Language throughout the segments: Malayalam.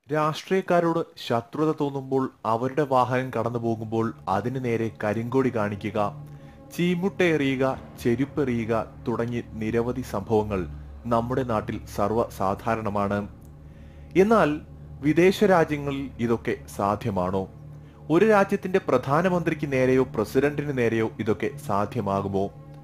രാഷ്ട്രീയക്കാരോട് ശത്രുത തോന്നുമ്പോൾ അവരുടെ വാഹനം കടന്നു പോകുമ്പോൾ അതിനു നേരെ കരിങ്കൊടി കാണിക്കുക ചീമുട്ടയെറിയുക ചെരുപ്പെറിയുക തുടങ്ങി നിരവധി സംഭവങ്ങൾ നമ്മുടെ നാട്ടിൽ സർവ്വസാധാരണമാണ് എന്നാൽ വിദേശ രാജ്യങ്ങളിൽ ഇതൊക്കെ സാധ്യമാണോ ഒരു രാജ്യത്തിന്റെ പ്രധാനമന്ത്രിക്ക് നേരെയോ പ്രസിഡന്റിന് നേരെയോ ഇതൊക്കെ സാധ്യമാകുമോ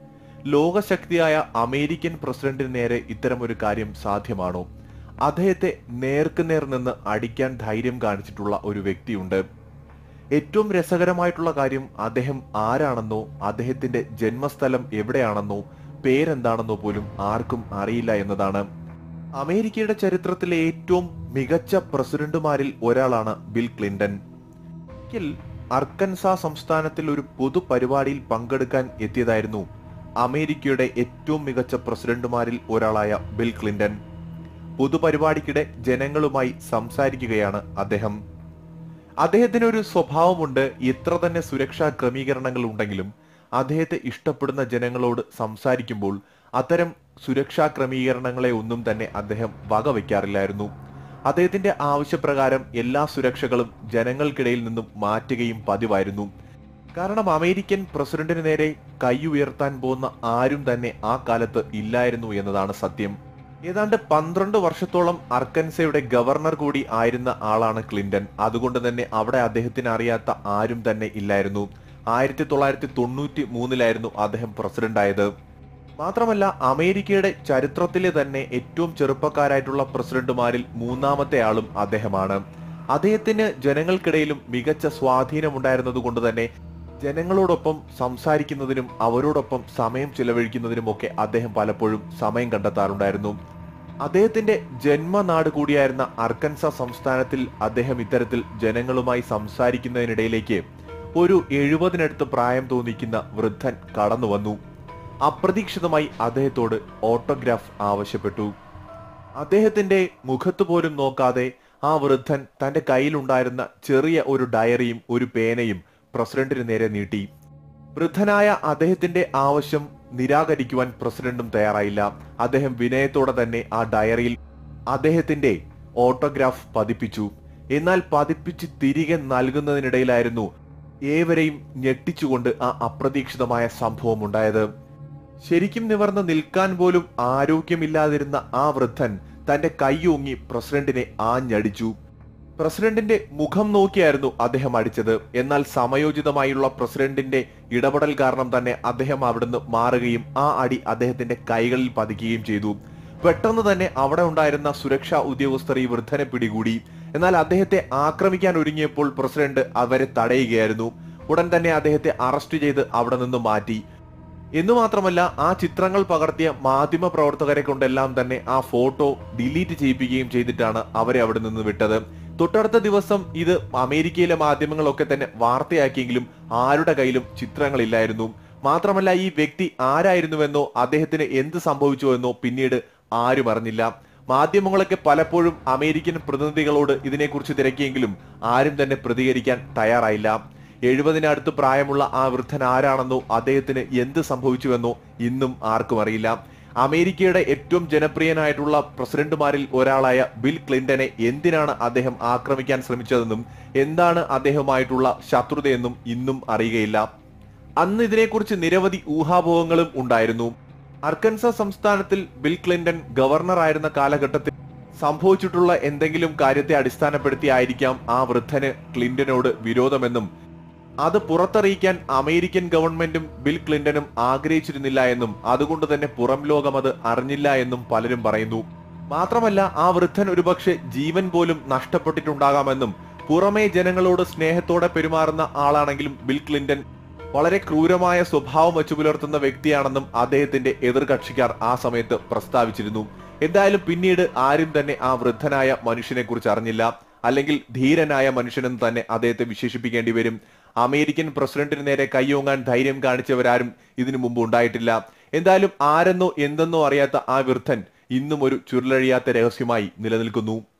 ലോകശക്തിയായ അമേരിക്കൻ പ്രസിഡന്റിന് നേരെ ഇത്തരമൊരു കാര്യം സാധ്യമാണോ അദ്ദേഹത്തെ നേർക്കുനേർ നിന്ന് അടിക്കാൻ ധൈര്യം കാണിച്ചിട്ടുള്ള ഒരു വ്യക്തിയുണ്ട് ഏറ്റവും രസകരമായിട്ടുള്ള കാര്യം അദ്ദേഹം ആരാണെന്നോ അദ്ദേഹത്തിന്റെ ജന്മസ്ഥലം എവിടെയാണെന്നോ പേരെന്താണെന്നോ പോലും ആർക്കും അറിയില്ല എന്നതാണ് അമേരിക്കയുടെ ചരിത്രത്തിലെ ഏറ്റവും മികച്ച പ്രസിഡന്റുമാരിൽ ഒരാളാണ് ബിൽ ക്ലിന്റൺ ഒരിക്കൽ അർക്കൻസ സംസ്ഥാനത്തിൽ ഒരു പൊതു പരിപാടിയിൽ പങ്കെടുക്കാൻ എത്തിയതായിരുന്നു അമേരിക്കയുടെ ഏറ്റവും മികച്ച പ്രസിഡന്റുമാരിൽ ഒരാളായ ബിൽ ക്ലിന്റൺ പൊതുപരിപാടിക്കിടെ ജനങ്ങളുമായി സംസാരിക്കുകയാണ് അദ്ദേഹം അദ്ദേഹത്തിന് ഒരു സ്വഭാവമുണ്ട് എത്ര തന്നെ സുരക്ഷാ ക്രമീകരണങ്ങൾ ഉണ്ടെങ്കിലും അദ്ദേഹത്തെ ഇഷ്ടപ്പെടുന്ന ജനങ്ങളോട് സംസാരിക്കുമ്പോൾ അത്തരം സുരക്ഷാ ക്രമീകരണങ്ങളെ ഒന്നും തന്നെ അദ്ദേഹം വകവയ്ക്കാറില്ലായിരുന്നു അദ്ദേഹത്തിന്റെ ആവശ്യപ്രകാരം എല്ലാ സുരക്ഷകളും ജനങ്ങൾക്കിടയിൽ നിന്നും മാറ്റുകയും പതിവായിരുന്നു കാരണം അമേരിക്കൻ പ്രസിഡന്റിന് നേരെ കൈ ഉയർത്താൻ പോകുന്ന ആരും തന്നെ ആ കാലത്ത് ഇല്ലായിരുന്നു എന്നതാണ് സത്യം ഏതാണ്ട് പന്ത്രണ്ട് വർഷത്തോളം അർക്കൻസയുടെ ഗവർണർ കൂടി ആയിരുന്ന ആളാണ് ക്ലിന്റൺ അതുകൊണ്ട് തന്നെ അവിടെ അദ്ദേഹത്തിന് അറിയാത്ത ആരും തന്നെ ഇല്ലായിരുന്നു ആയിരത്തി തൊള്ളായിരത്തി തൊണ്ണൂറ്റി മൂന്നിലായിരുന്നു അദ്ദേഹം പ്രസിഡന്റ് ആയത് മാത്രമല്ല അമേരിക്കയുടെ ചരിത്രത്തിലെ തന്നെ ഏറ്റവും ചെറുപ്പക്കാരായിട്ടുള്ള പ്രസിഡന്റുമാരിൽ മൂന്നാമത്തെ ആളും അദ്ദേഹമാണ് അദ്ദേഹത്തിന് ജനങ്ങൾക്കിടയിലും മികച്ച സ്വാധീനമുണ്ടായിരുന്നത് കൊണ്ട് തന്നെ ജനങ്ങളോടൊപ്പം സംസാരിക്കുന്നതിനും അവരോടൊപ്പം സമയം ചിലവഴിക്കുന്നതിനുമൊക്കെ അദ്ദേഹം പലപ്പോഴും സമയം കണ്ടെത്താറുണ്ടായിരുന്നു അദ്ദേഹത്തിന്റെ ജന്മനാട് കൂടിയായിരുന്ന അർക്കൻസ സംസ്ഥാനത്തിൽ അദ്ദേഹം ഇത്തരത്തിൽ ജനങ്ങളുമായി സംസാരിക്കുന്നതിനിടയിലേക്ക് ഒരു എഴുപതിനടുത്ത് പ്രായം തോന്നിക്കുന്ന വൃദ്ധൻ കടന്നു വന്നു അപ്രതീക്ഷിതമായി അദ്ദേഹത്തോട് ഓട്ടോഗ്രാഫ് ആവശ്യപ്പെട്ടു അദ്ദേഹത്തിന്റെ മുഖത്ത് പോലും നോക്കാതെ ആ വൃദ്ധൻ തന്റെ കയ്യിലുണ്ടായിരുന്ന ചെറിയ ഒരു ഡയറിയും ഒരു പേനയും പ്രസിഡന്റിന് നേരെ നീട്ടി വൃദ്ധനായ അദ്ദേഹത്തിന്റെ ആവശ്യം നിരാകരിക്കുവാൻ പ്രസിഡന്റും തയ്യാറായില്ല അദ്ദേഹം വിനയത്തോടെ തന്നെ ആ ഡയറിയിൽ അദ്ദേഹത്തിന്റെ ഓട്ടോഗ്രാഫ് പതിപ്പിച്ചു എന്നാൽ പതിപ്പിച്ച് തിരികെ നൽകുന്നതിനിടയിലായിരുന്നു ഏവരെയും ഞെട്ടിച്ചുകൊണ്ട് ആ അപ്രതീക്ഷിതമായ സംഭവം ഉണ്ടായത് ശരിക്കും നിവർന്ന് നിൽക്കാൻ പോലും ആരോഗ്യമില്ലാതിരുന്ന ആ വൃദ്ധൻ തന്റെ കൈയൂങ്ങി പ്രസിഡന്റിനെ ആഞ്ഞടിച്ചു പ്രസിഡന്റിന്റെ മുഖം നോക്കിയായിരുന്നു അദ്ദേഹം അടിച്ചത് എന്നാൽ സമയോചിതമായുള്ള പ്രസിഡന്റിന്റെ ഇടപെടൽ കാരണം തന്നെ അദ്ദേഹം അവിടുന്ന് മാറുകയും ആ അടി അദ്ദേഹത്തിന്റെ കൈകളിൽ പതിക്കുകയും ചെയ്തു പെട്ടെന്ന് തന്നെ അവിടെ ഉണ്ടായിരുന്ന സുരക്ഷാ ഉദ്യോഗസ്ഥർ ഈ വൃദ്ധനെ പിടികൂടി എന്നാൽ അദ്ദേഹത്തെ ആക്രമിക്കാൻ ഒരുങ്ങിയപ്പോൾ പ്രസിഡന്റ് അവരെ തടയുകയായിരുന്നു ഉടൻ തന്നെ അദ്ദേഹത്തെ അറസ്റ്റ് ചെയ്ത് അവിടെ നിന്ന് മാറ്റി എന്നു മാത്രമല്ല ആ ചിത്രങ്ങൾ പകർത്തിയ മാധ്യമ പ്രവർത്തകരെ കൊണ്ടെല്ലാം തന്നെ ആ ഫോട്ടോ ഡിലീറ്റ് ചെയ്യിപ്പിക്കുകയും ചെയ്തിട്ടാണ് അവരെ അവിടെ നിന്ന് വിട്ടത് തൊട്ടടുത്ത ദിവസം ഇത് അമേരിക്കയിലെ മാധ്യമങ്ങളൊക്കെ തന്നെ വാർത്തയാക്കിയെങ്കിലും ആരുടെ കയ്യിലും ചിത്രങ്ങളില്ലായിരുന്നു മാത്രമല്ല ഈ വ്യക്തി ആരായിരുന്നുവെന്നോ അദ്ദേഹത്തിന് എന്ത് സംഭവിച്ചുവെന്നോ പിന്നീട് ആരും അറിഞ്ഞില്ല മാധ്യമങ്ങളൊക്കെ പലപ്പോഴും അമേരിക്കൻ പ്രതിനിധികളോട് ഇതിനെക്കുറിച്ച് തിരക്കിയെങ്കിലും ആരും തന്നെ പ്രതികരിക്കാൻ തയ്യാറായില്ല എഴുപതിനടുത്ത് പ്രായമുള്ള ആ വൃദ്ധൻ ആരാണെന്നോ അദ്ദേഹത്തിന് എന്ത് സംഭവിച്ചുവെന്നോ ഇന്നും ആർക്കും അറിയില്ല അമേരിക്കയുടെ ഏറ്റവും ജനപ്രിയനായിട്ടുള്ള പ്രസിഡന്റുമാരിൽ ഒരാളായ ബിൽ ക്ലിന്റനെ എന്തിനാണ് അദ്ദേഹം ആക്രമിക്കാൻ ശ്രമിച്ചതെന്നും എന്താണ് അദ്ദേഹവുമായിട്ടുള്ള ശത്രുതയെന്നും ഇന്നും അറിയുകയില്ല അന്ന് ഇതിനെക്കുറിച്ച് നിരവധി ഊഹാപോഹങ്ങളും ഉണ്ടായിരുന്നു അർക്കൻസ സംസ്ഥാനത്തിൽ ബിൽ ക്ലിന്റൺ ഗവർണർ ആയിരുന്ന കാലഘട്ടത്തിൽ സംഭവിച്ചിട്ടുള്ള എന്തെങ്കിലും കാര്യത്തെ അടിസ്ഥാനപ്പെടുത്തി ആയിരിക്കാം ആ വൃദ്ധന് ക്ലിന്റനോട് വിരോധമെന്നും അത് പുറത്തറിയിക്കാൻ അമേരിക്കൻ ഗവൺമെന്റും ബിൽ ക്ലിന്റനും ആഗ്രഹിച്ചിരുന്നില്ല എന്നും അതുകൊണ്ട് തന്നെ പുറം ലോകം അത് അറിഞ്ഞില്ല എന്നും പലരും പറയുന്നു മാത്രമല്ല ആ വൃദ്ധൻ ഒരുപക്ഷെ ജീവൻ പോലും നഷ്ടപ്പെട്ടിട്ടുണ്ടാകാമെന്നും പുറമേ ജനങ്ങളോട് സ്നേഹത്തോടെ പെരുമാറുന്ന ആളാണെങ്കിലും ബിൽ ക്ലിന്റൺ വളരെ ക്രൂരമായ സ്വഭാവം വെച്ചു പുലർത്തുന്ന വ്യക്തിയാണെന്നും അദ്ദേഹത്തിന്റെ എതിർകക്ഷിക്കാർ ആ സമയത്ത് പ്രസ്താവിച്ചിരുന്നു എന്തായാലും പിന്നീട് ആരും തന്നെ ആ വൃദ്ധനായ മനുഷ്യനെ കുറിച്ച് അറിഞ്ഞില്ല അല്ലെങ്കിൽ ധീരനായ മനുഷ്യനെന്ന് തന്നെ അദ്ദേഹത്തെ വിശേഷിപ്പിക്കേണ്ടി വരും അമേരിക്കൻ പ്രസിഡന്റിന് നേരെ കൈയോങ്ങാൻ ധൈര്യം കാണിച്ചവരാരും ഇതിനു മുമ്പ് ഉണ്ടായിട്ടില്ല എന്തായാലും ആരെന്നോ എന്തെന്നോ അറിയാത്ത ആ വൃദ്ധൻ ഇന്നും ഒരു ചുരുളഴിയാത്ത രഹസ്യമായി നിലനിൽക്കുന്നു